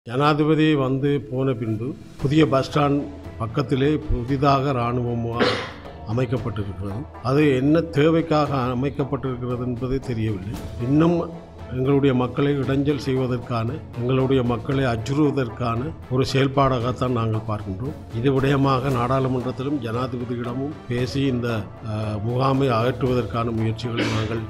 ஜனாதிபதி வந்து போன பின்பு புதிய பஸ் ஸ்டாண்ட் பக்கத்திலே புதிதாக இராணுவம் அமைக்கப்பட்டிருக்கிறது அது என்ன தேவைக்காக அமைக்கப்பட்டிருக்கிறது என்பது தெரியவில்லை இன்னும் எங்களுடைய மக்களை இடைஞ்சல் செய்வதற்கான எங்களுடைய மக்களை அச்சுறுவதற்கான ஒரு செயல்பாடாகத்தான் நாங்கள் பார்க்கின்றோம் இது விடயமாக நாடாளுமன்றத்திலும் ஜனாதிபதியிடமும் பேசி இந்த அஹ், முகாமை அகற்றுவதற்கான முயற்சிகளை நாங்கள்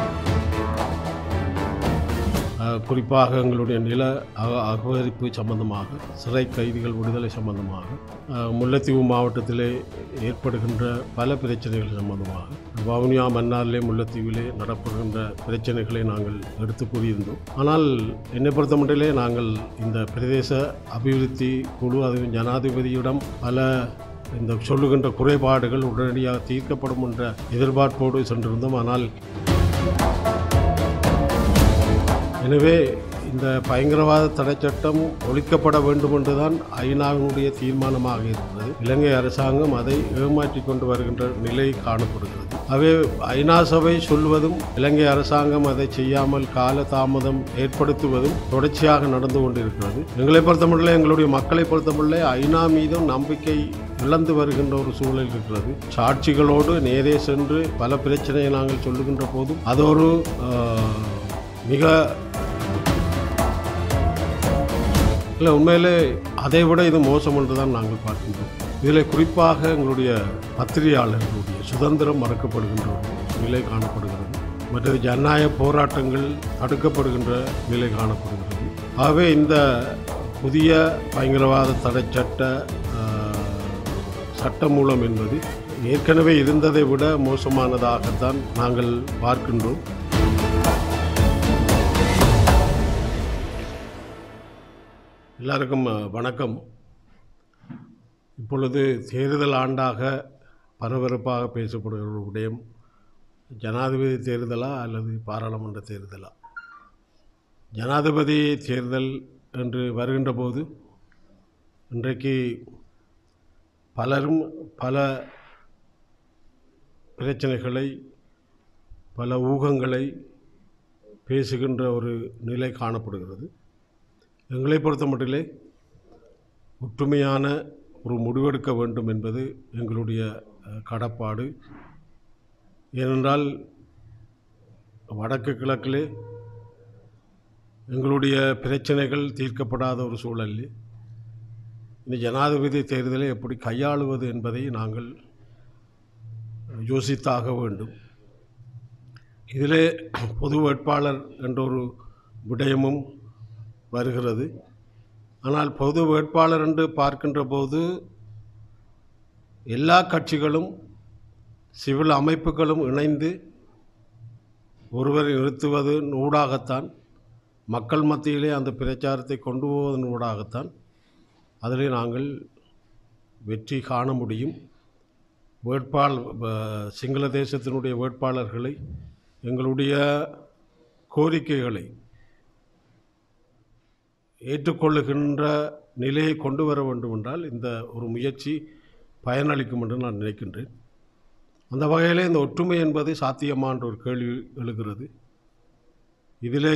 அஹ், குறிப்பாக எங்களுடைய நில அக அபகரிப்பு சம்பந்தமாக சிறை கைதிகள் விடுதலை சம்பந்தமாக அஹ், முல்லைத்தீவு மாவட்டத்திலே ஏற்படுகின்ற பல பிரச்சனைகள் சம்பந்தமாக வவுனியா மன்னாரிலே முல்லைத்தீவிலே நடப்படுகின்ற பிரச்சனைகளை நாங்கள் எடுத்து கூறியிருந்தோம் ஆனால் என்னை பொறுத்தமட்டிலே நாங்கள் இந்த பிரதேச அபிவிருத்தி குழு அதுவும் ஜனாதிபதியிடம் பல இந்த சொல்லுகின்ற குறைபாடுகள் உடனடியாக தீர்க்கப்படும் என்ற எதிர்பார்ப்போடு சென்றிருந்தோம் ஆனால் எனவே இந்த பயங்கரவாத தடை சட்டம் ஒழிக்கப்பட வேண்டும் என்றுதான் ஐநாவினுடைய தீர்மானமாக இருக்கிறது இலங்கை அரசாங்கம் அதை ஏமாற்றிக் கொண்டு வருகின்ற நிலை காணப்படுகிறது அவை ஐநா சபை சொல்வதும் இலங்கை அரசாங்கம் அதை செய்யாமல் கால தாமதம் ஏற்படுத்துவதும் தொடர்ச்சியாக நடந்து கொண்டிருக்கிறது எங்களை பொறுத்தமட்டில் எங்களுடைய மக்களை பொறுத்தமட்டில் ஐநா மீதும் நம்பிக்கை இழந்து வருகின்ற ஒரு சூழல் இருக்கிறது சாட்சிகளோடு நேரே சென்று பல பிரச்சனையை நாங்கள் சொல்லுகின்ற போதும் அது ஒரு ஆஹ், மிக இல்லை உண்மையிலே அதை விட இது மோசம் என்று தான் நாங்கள் பார்க்கின்றோம் இதில் குறிப்பாக எங்களுடைய பத்திரிகையாளர்களுடைய சுதந்திரம் மறக்கப்படுகின்ற ஒரு நிலை காணப்படுகிறது மற்றது ஜனநாயக போராட்டங்கள் தடுக்கப்படுகின்ற நிலை காணப்படுகிறது ஆகவே இந்த புதிய பயங்கரவாத தடை சட்ட ஆஹ், சட்டமூலம் என்பது ஏற்கனவே இருந்ததை விட மோசமானதாகத்தான் நாங்கள் பார்க்கின்றோம் எல்லாருக்கும் அஹ், வணக்கம் இப்பொழுது தேர்தல் ஆண்டாக பரபரப்பாக பேசப்படுகிற ஒரு விடயம் ஜனாதிபதி தேர்தலா அல்லது பாராளுமன்ற தேர்தலா ஜனாதிபதி தேர்தல் என்று வருகின்ற போது இன்றைக்கு பலரும் பல பிரச்சனைகளை பல ஊகங்களை பேசுகின்ற ஒரு நிலை காணப்படுகிறது எங்களை பொறுத்த மட்டிலே ஒற்றுமையான ஒரு முடிவெடுக்க வேண்டும் என்பது எங்களுடைய அஹ், கடப்பாடு ஏனென்றால் வடக்கு கிழக்கிலே எங்களுடைய பிரச்சனைகள் தீர்க்கப்படாத ஒரு சூழலில் இந்த ஜனாதிபதி தேர்தலை எப்படி கையாளுவது என்பதை நாங்கள் யோசித்தாக வேண்டும் இதிலே பொது வேட்பாளர் என்ற ஒரு விடயமும் வருகிறது ஆனால் பொது வேட்பாளர் என்று பார்க்கின்ற போது எல்லா கட்சிகளும் சிவில் அமைப்புகளும் இணைந்து ஒருவரை நிறுத்துவது ஊடாகத்தான் மக்கள் மத்தியிலே அந்த பிரச்சாரத்தை கொண்டு போவதன் ஊடாகத்தான் அதிலே நாங்கள் வெற்றி காண முடியும் வேட்பாளர் ப- சிங்கள தேசத்தினுடைய வேட்பாளர்களை எங்களுடைய கோரிக்கைகளை ஏற்றுக்கொள்ளுகின்ற நிலையை கொண்டு வர வேண்டும் என்றால் இந்த ஒரு முயற்சி பயனளிக்கும் என்று நான் நினைக்கின்றேன் அந்த வகையில் இந்த ஒற்றுமை என்பது சாத்தியமா என்ற ஒரு கேள்வி எழுகிறது இதிலே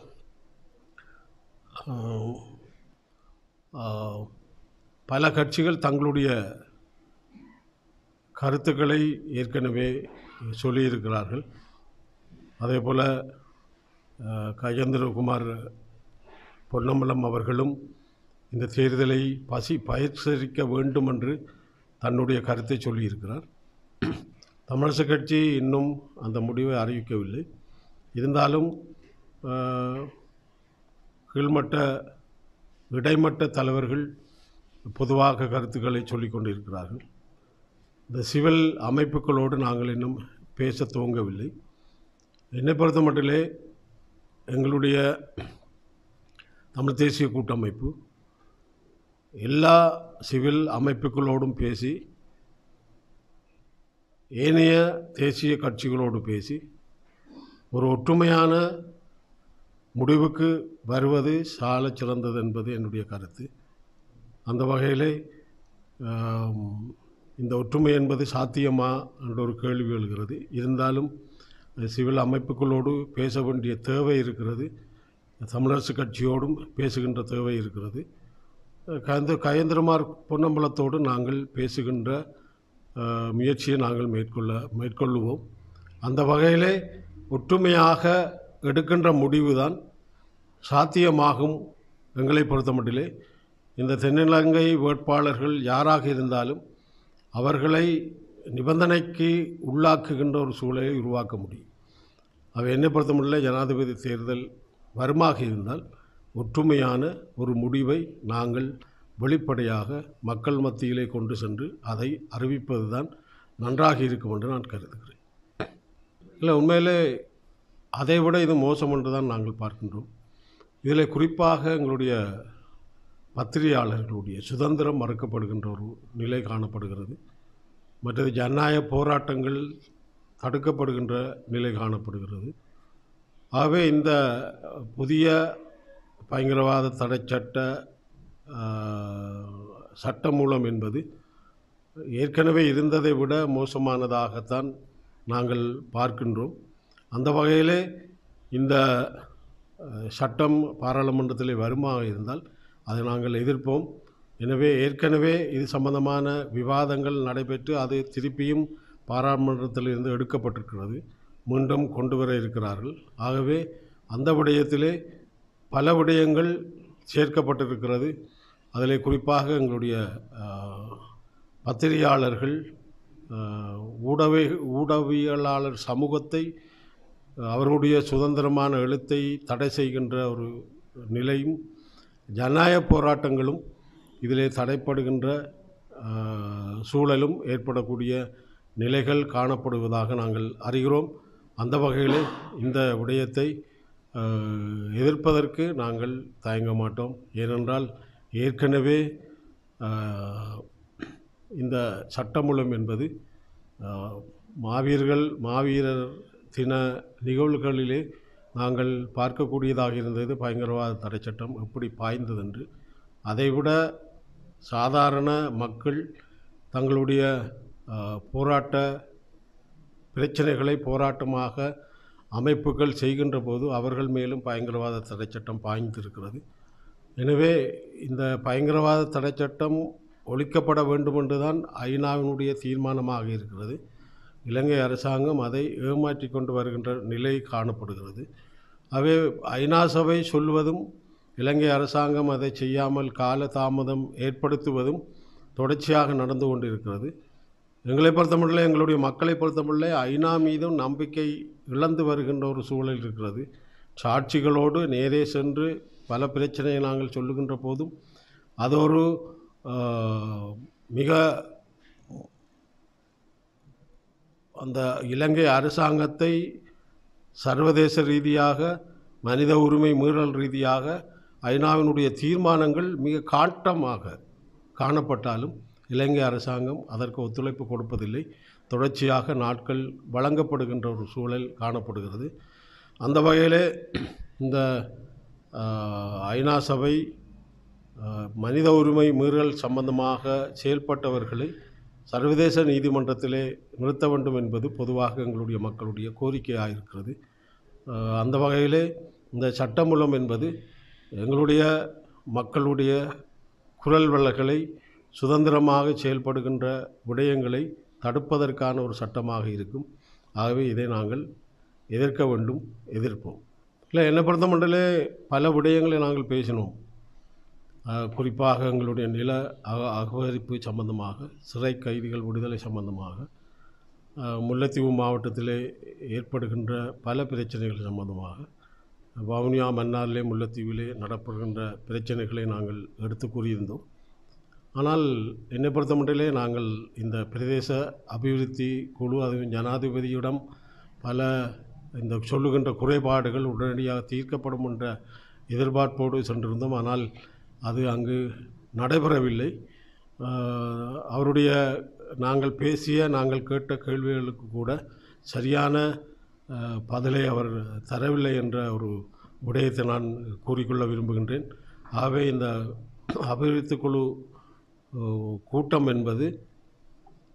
ஆஹ், ஆஹ், பல கட்சிகள் தங்களுடைய கருத்துக்களை ஏற்கனவே சொல்லியிருக்கிறார்கள் அதே போல் கஜேந்திரகுமார் பொன்னம்பலம் அவர்களும் இந்த தேர்தலை பசி பயிற்சிக்க வேண்டும் என்று தன்னுடைய கருத்தை சொல்லியிருக்கிறார் தமிழரசு கட்சி இன்னும் அந்த முடிவை அறிவிக்கவில்லை இருந்தாலும் ஆஹ், கீழ்மட்ட இடைமட்ட தலைவர்கள் பொதுவாக கருத்துக்களை சொல்லிக் கொண்டிருக்கிறார்கள் இந்த சிவில் அமைப்புகளோடு நாங்கள் இன்னும் பேச துவங்கவில்லை என்னை பொறுத்த மட்டிலே எங்களுடைய தமிழ் தேசிய கூட்டமைப்பு எல்லா சிவில் அமைப்புகளோடும் பேசி ஏனைய தேசிய கட்சிகளோடு பேசி ஒரு ஒற்றுமையான முடிவுக்கு வருவது சாலச் சிறந்தது என்பது என்னுடைய கருத்து அந்த வகையிலே ஆம், இந்த ஒற்றுமை என்பது சாத்தியமா என்ற ஒரு கேள்வி எழுகிறது இருந்தாலும் சிவில் அமைப்புகளோடு பேச வேண்டிய தேவை இருக்கிறது தமிழரசு கட்சியோடும் பேசுகின்ற தேவை இருக்கிறது கயந்த கயந்திரமார் பொன்னம்பலத்தோடு நாங்கள் பேசுகின்ற அஹ், முயற்சியை நாங்கள் மேற்கொள்ள மேற்கொள்ளுவோம் அந்த வகையிலே ஒற்றுமையாக எடுக்கின்ற முடிவுதான் சாத்தியமாகும் எங்களை பொறுத்தமட்டிலே இந்த தென்னிலங்கை வேட்பாளர்கள் யாராக இருந்தாலும் அவர்களை நிபந்தனைக்கு உள்ளாக்குகின்ற ஒரு சூழலை உருவாக்க முடியும் அவை என்னை பொறுத்தமட்டில் ஜனாதிபதி தேர்தல் வருமாக இருந்தால் ஒற்றுமையான ஒரு முடிவை நாங்கள் வெளிப்படையாக மக்கள் மத்தியிலே கொண்டு சென்று அதை அறிவிப்பது தான் நன்றாக இருக்கும் என்று நான் கருதுகிறேன் இல்லை உண்மையிலே அதை விட இது மோசம் என்று தான் நாங்கள் பார்க்கின்றோம் இதில் குறிப்பாக எங்களுடைய பத்திரிகையாளர்களுடைய சுதந்திரம் மறுக்கப்படுகின்ற ஒரு நிலை காணப்படுகிறது மற்றது ஜனநாயக போராட்டங்கள் தடுக்கப்படுகின்ற நிலை காணப்படுகிறது ஆகவே இந்த புதிய பயங்கரவாத தடை சட்ட சட்டமூலம் என்பது ஏற்கனவே இருந்ததை விட மோசமானதாகத்தான் நாங்கள் பார்க்கின்றோம் அந்த வகையிலே இந்த அஹ், சட்டம் பாராளுமன்றத்திலே வருமாக இருந்தால் அதை நாங்கள் எதிர்ப்போம் எனவே ஏற்கனவே இது சம்பந்தமான விவாதங்கள் நடைபெற்று அது திருப்பியும் பாராளுமன்றத்திலிருந்து எடுக்கப்பட்டிருக்கிறது மீண்டும் கொண்டு வர இருக்கிறார்கள் ஆகவே அந்த விடயத்திலே பல விடயங்கள் சேர்க்கப்பட்டிருக்கிறது அதில் குறிப்பாக எங்களுடைய அஹ், பத்திரிகையாளர்கள் அஹ், ஊடக ஊடகவியலாளர் சமூகத்தை அஹ், அவர்களுடைய சுதந்திரமான எழுத்தை தடை செய்கின்ற ஒரு நிலையும் ஜனநாயக போராட்டங்களும் இதிலே தடைப்படுகின்ற அஹ், சூழலும் ஏற்படக்கூடிய நிலைகள் காணப்படுவதாக நாங்கள் அறிகிறோம் அந்த வகையில் இந்த விடயத்தை அஹ், எதிர்ப்பதற்கு நாங்கள் தயங்க மாட்டோம் ஏனென்றால் ஏற்கனவே அஹ், இந்த சட்டமூலம் என்பது அஹ், மாவீரர்கள் மாவீரர் தின நிகழ்வுகளிலே நாங்கள் பார்க்கக்கூடியதாக இருந்தது பயங்கரவாத தடை சட்டம் எப்படி பாய்ந்தது என்று அதைவிட சாதாரண மக்கள் தங்களுடைய அஹ், போராட்ட பிரச்சனைகளை போராட்டமாக அமைப்புகள் செய்கின்ற போது அவர்கள் மேலும் பயங்கரவாத தடை சட்டம் பாய்ந்திருக்கிறது எனவே இந்த பயங்கரவாத தடை சட்டம் ஒழிக்கப்பட வேண்டும் என்றுதான் ஐநாவினுடைய தீர்மானமாக இருக்கிறது இலங்கை அரசாங்கம் அதை ஏமாற்றி கொண்டு வருகின்ற நிலை காணப்படுகிறது அவை ஐநா சபை சொல்வதும் இலங்கை அரசாங்கம் அதை செய்யாமல் கால தாமதம் ஏற்படுத்துவதும் தொடர்ச்சியாக நடந்து கொண்டிருக்கிறது எங்களை பொறுத்தமட்டில் எங்களுடைய மக்களை பொறுத்தமட்டில் ஐநா மீதும் நம்பிக்கை இழந்து வருகின்ற ஒரு சூழல் இருக்கிறது சாட்சிகளோடு நேரே சென்று பல பிரச்சனையை நாங்கள் சொல்லுகின்ற போதும் அது ஒரு ஆஹ், மிக அந்த இலங்கை அரசாங்கத்தை சர்வதேச ரீதியாக மனித உரிமை மீறல் ரீதியாக ஐநாவினுடைய தீர்மானங்கள் மிக காட்டமாக காணப்பட்டாலும் இலங்கை அரசாங்கம் அதற்கு ஒத்துழைப்பு கொடுப்பதில்லை தொடர்ச்சியாக நாட்கள் வழங்கப்படுகின்ற ஒரு சூழல் காணப்படுகிறது அந்த வகையிலே இந்த ஆஹ், ஐநா சபை ஆஹ், மனித உரிமை மீறல் சம்பந்தமாக செயல்பட்டவர்களை சர்வதேச நீதிமன்றத்திலே நிறுத்த வேண்டும் என்பது பொதுவாக எங்களுடைய மக்களுடைய கோரிக்கையாக இருக்கிறது ஆஹ், அந்த வகையிலே இந்த சட்டமூலம் என்பது எங்களுடைய மக்களுடைய குரல் வழக்குகளை சுதந்திரமாக செயல்படுகின்ற விடயங்களை தடுப்பதற்கான ஒரு சட்டமாக இருக்கும் ஆகவே இதை நாங்கள் எதிர்க்க வேண்டும் எதிர்ப்போம் இல்லை என்னை பொறுத்த மட்டிலே பல விடயங்களை நாங்கள் பேசினோம் அஹ், குறிப்பாக எங்களுடைய நில அக அகவரிப்பு சம்பந்தமாக சிறை கைதிகள் விடுதலை சம்பந்தமாக அஹ், முல்லைத்தீவு மாவட்டத்திலே ஏற்படுகின்ற பல பிரச்சனைகள் சம்பந்தமாக வவுனியா மன்னாரிலே முல்லைத்தீவிலே நடப்படுகின்ற பிரச்சனைகளை நாங்கள் எடுத்து கூறியிருந்தோம் ஆனால் என்னை பொறுத்த மட்டிலே நாங்கள் இந்த பிரதேச அபிவிருத்தி குழு அதுவும் ஜனாதிபதியிடம் பல இந்த சொல்லுகின்ற குறைபாடுகள் உடனடியாக தீர்க்கப்படும் என்ற எதிர்பார்ப்போடு சென்றிருந்தோம் ஆனால் அது அங்கு நடைபெறவில்லை ஆஹ், அவருடைய நாங்கள் பேசிய நாங்கள் கேட்ட கேள்விகளுக்கு கூட சரியான ஆஹ், பதிலை அவர் தரவில்லை என்ற ஒரு விடயத்தை நான் கூறிக்கொள்ள விரும்புகின்றேன் ஆகவே இந்த அபிவிருத்தி குழு ஆஹ், கூட்டம் என்பது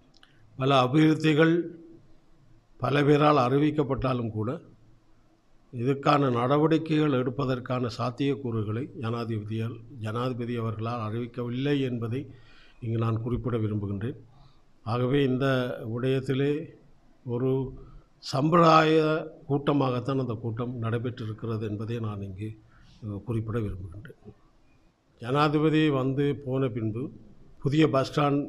பல அபிவிருத்திகள் பல பேரால் அறிவிக்கப்பட்டாலும் கூட இதற்கான நடவடிக்கைகள் எடுப்பதற்கான சாத்தியக்கூறுகளை ஜனாதிபதியால் ஜனாதிபதி அவர்களால் அறிவிக்கவில்லை என்பதை இங்கு நான் குறிப்பிட விரும்புகின்றேன் ஆகவே இந்த விடயத்திலே ஒரு சம்பிரதாய கூட்டமாகத்தான் அந்த கூட்டம் நடைபெற்றிருக்கிறது என்பதை நான் இங்கு அஹ், குறிப்பிட விரும்புகின்றேன் ஜனாதிபதி வந்து போன பின்பு புதிய பஸ் ஸ்டாண்ட்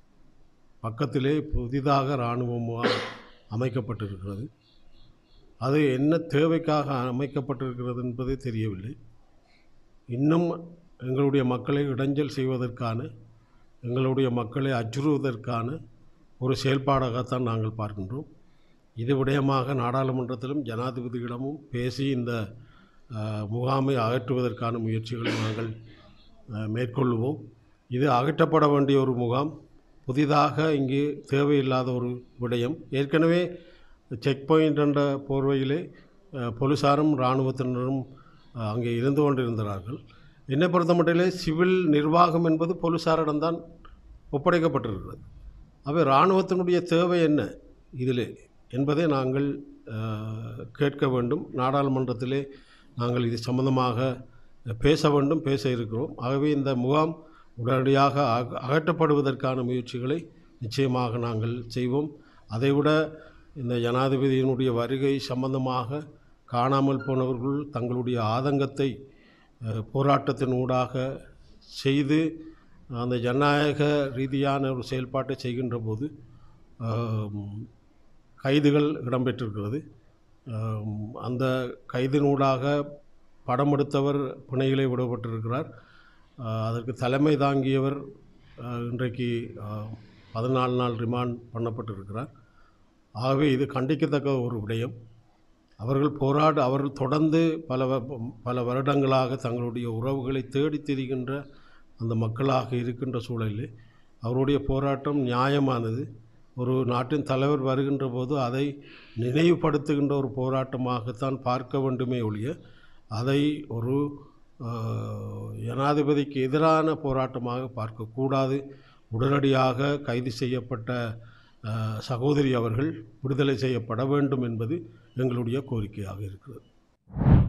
பக்கத்திலே புதிதாக இராணுவ முகாம் அமைக்கப்பட்டிருக்கிறது அது என்ன தேவைக்காக அமைக்கப்பட்டிருக்கிறது என்பது தெரியவில்லை இன்னும் எங்களுடைய மக்களை இடைஞ்சல் செய்வதற்கான எங்களுடைய மக்களை அச்சுறுவதற்கான ஒரு செயல்பாடாகத்தான் நாங்கள் பார்க்கின்றோம் இது விடயமாக நாடாளுமன்றத்திலும் ஜனாதிபதியிடமும் பேசி இந்த அஹ், முகாமை அகற்றுவதற்கான முயற்சிகளை நாங்கள் அஹ், மேற்கொள்வோம் இது அகற்றப்பட வேண்டிய ஒரு முகாம் புதிதாக இங்கு தேவையில்லாத ஒரு விடயம் ஏற்கனவே செக் பாயிண்ட் என்ற போர்வையிலே அஹ், போலீசாரும் இராணுவத்தினரும் அஹ், அங்கே இருந்து கொண்டிருந்தார்கள் என்னை பொறுத்த மட்டிலே சிவில் நிர்வாகம் என்பது போலீசாரிடம்தான் ஒப்படைக்கப்பட்டிருக்கிறது அவை இராணுவத்தினுடைய தேவை என்ன இதிலே என்பதை நாங்கள் அஹ், கேட்க வேண்டும் நாடாளுமன்றத்திலே நாங்கள் இது சம்பந்தமாக பேச வேண்டும் பேச இருக்கிறோம் ஆகவே இந்த முகாம் உடனடியாக அக அகற்றப்படுவதற்கான முயற்சிகளை நிச்சயமாக நாங்கள் செய்வோம் அதைவிட இந்த ஜனாதிபதியினுடைய வருகை சம்பந்தமாக காணாமல் போனவர்கள் தங்களுடைய ஆதங்கத்தை அஹ், போராட்டத்தின் ஊடாக செய்து அந்த ஜனநாயக ரீதியான ஒரு செயல்பாட்டை செய்கின்ற போது ஆம், கைதுகள் இடம்பெற்றிருக்கிறது ஆம், அந்த கைதினூடாக படம் எடுத்தவர் பிணையிலே விடப்பட்டிருக்கிறார் ஆ, அதற்கு தலைமை தாங்கியவர் ஆ, இன்றைக்கு பதினாலு நாள் ரிமாண்ட் பண்ணப்பட்டிருக்கிறார் ஆகவே இது கண்டிக்கத்தக்க ஒரு விடயம் அவர்கள் போராட அவர்கள் தொடர்ந்து பல வ- பல வருடங்களாக தங்களுடைய உறவுகளை தேடித் திரிகின்ற அந்த மக்களாக இருக்கின்ற சூழலில் அவருடைய போராட்டம் நியாயமானது ஒரு நாட்டின் தலைவர் வருகின்ற போது அதை நினைவுபடுத்துகின்ற ஒரு போராட்டமாகத்தான் பார்க்க வேண்டுமே ஒழிய அதை ஒரு ஆஹ், ஜனாதிபதிக்கு எதிரான போராட்டமாக பார்க்கக்கூடாது உடனடியாக கைது செய்யப்பட்ட ஆஹ், சகோதரி அவர்கள் விடுதலை செய்யப்பட வேண்டும் என்பது எங்களுடைய கோரிக்கையாக இருக்கிறது